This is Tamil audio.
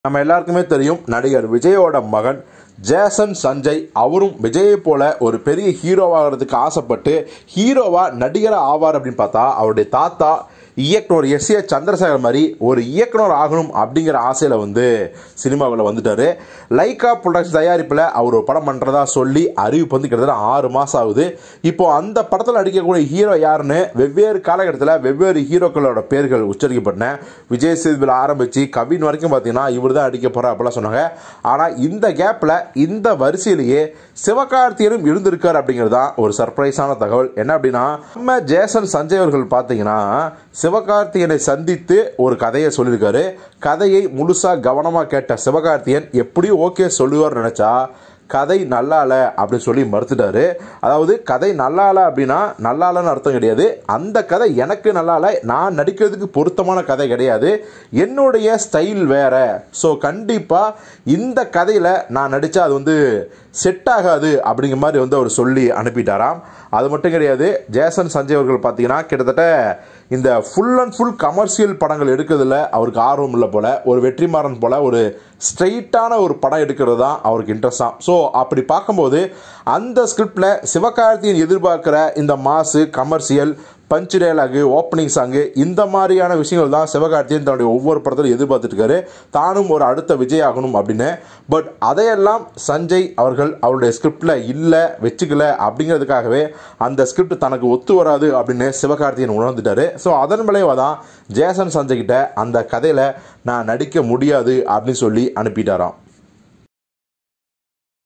நம்ம எல்லாருக்குமே தெரியும் நடிகர் விஜயோட மகன் ஜேசன் சஞ்சய் அவரும் விஜயை போல ஒரு பெரிய ஹீரோவாகிறதுக்கு ஆசைப்பட்டு ஹீரோவா நடிகராக ஆவார் அப்படின்னு பார்த்தா அவருடைய தாத்தா இயக்குனர் எஸ் ஏ சந்திரசேகர் மாதிரி ஒரு இயக்குனர் ஆகணும் அப்படிங்கிற ஆசையில் வந்து சினிமாவில் வந்துட்டார் லைக்கா ப்ரொடக்ஷன் தயாரிப்பில் அவர் ஒரு படம் பண்ணுறதா சொல்லி அறிவிப்பு வந்து கிட்டத்தட்ட ஆறு மாதம் ஆகுது இப்போ அந்த படத்தில் நடிக்கக்கூடிய ஹீரோ யாருன்னு வெவ்வேறு காலகட்டத்தில் வெவ்வேறு ஹீரோக்களோட பேர்கள் உச்சரிக்கப்பட்டன விஜய் சேதுபில் ஆரம்பித்து கவின் வரைக்கும் பார்த்தீங்கன்னா இவர் தான் அடிக்க போகிறார் அப்படிலாம் சொன்னாங்க ஆனால் இந்த கேப்பில் இந்த வரிசையிலேயே சிவகார்த்தியனும் இருந்திருக்கார் அப்படிங்கிறது தான் ஒரு சர்ப்ரைஸான தகவல் என்ன அப்படின்னா நம்ம ஜேசன் சஞ்சய் அவர்கள் பார்த்தீங்கன்னா சிவகார்த்தியனை சந்தித்து ஒரு கதையை சொல்லியிருக்காரு கதையை முழுசாக கவனமாக கேட்ட சிவகார்த்தியன் எப்படியும் ஓகே சொல்லுவார் நினச்சா கதை நல்லா இல்லை அப்படின்னு சொல்லி மறுத்துட்டாரு அதாவது கதை நல்லா இல்லை அப்படின்னா நல்லா இல்லைன்னு அர்த்தம் கிடையாது அந்த கதை எனக்கு நல்லா இல்லை நான் நடிக்கிறதுக்கு பொருத்தமான கதை கிடையாது என்னுடைய ஸ்டைல் வேற ஸோ கண்டிப்பாக இந்த கதையில் நான் நடித்தா அது வந்து செட் ஆகாது அப்படிங்கிற மாதிரி வந்து அவர் சொல்லி அனுப்பிட்டாராம் அது மட்டும் கிடையாது ஜேசன் சஞ்சய் அவர்கள் பார்த்தீங்கன்னா கிட்டத்தட்ட இந்த ஃபுல் அண்ட் ஃபுல் கமர்ஷியல் படங்கள் எடுக்கிறதுல அவருக்கு ஆர்வம் இல்லை போல ஒரு வெற்றிமாறன் போல ஒரு ஸ்ட்ரெயிட்டான ஒரு படம் எடுக்கிறது தான் அவருக்கு இன்ட்ரெஸ்ட் தான் ஸோ அப்படி பார்க்கும்போது அந்த ஸ்கிரிப்டில் சிவகார்த்தியன் எதிர்பார்க்குற இந்த mass commercial punch dialogue opening song இந்த மாதிரியான விஷயங்கள் தான் சிவகார்த்தியன் தன்னுடைய ஒவ்வொரு படத்திலும் எதிர்பார்த்துட்டு இருக்காரு தானும் ஒரு அடுத்த விஜய் ஆகணும் அப்படின்னு பட் அதையெல்லாம் சஞ்சய் அவர்கள் அவருடைய ஸ்கிரிப்டில் இல்லை வச்சுக்கல அப்படிங்கிறதுக்காகவே அந்த ஸ்கிரிப்ட் தனக்கு ஒத்து வராது அப்படின்னு சிவகார்த்தியன் உணர்ந்துட்டாரு ஸோ அதன் விளைவாக தான் ஜேசன் சஞ்சய் கிட்ட அந்த கதையில் நான் நடிக்க முடியாது அப்படின்னு சொல்லி அனுப்பிட்டாராம்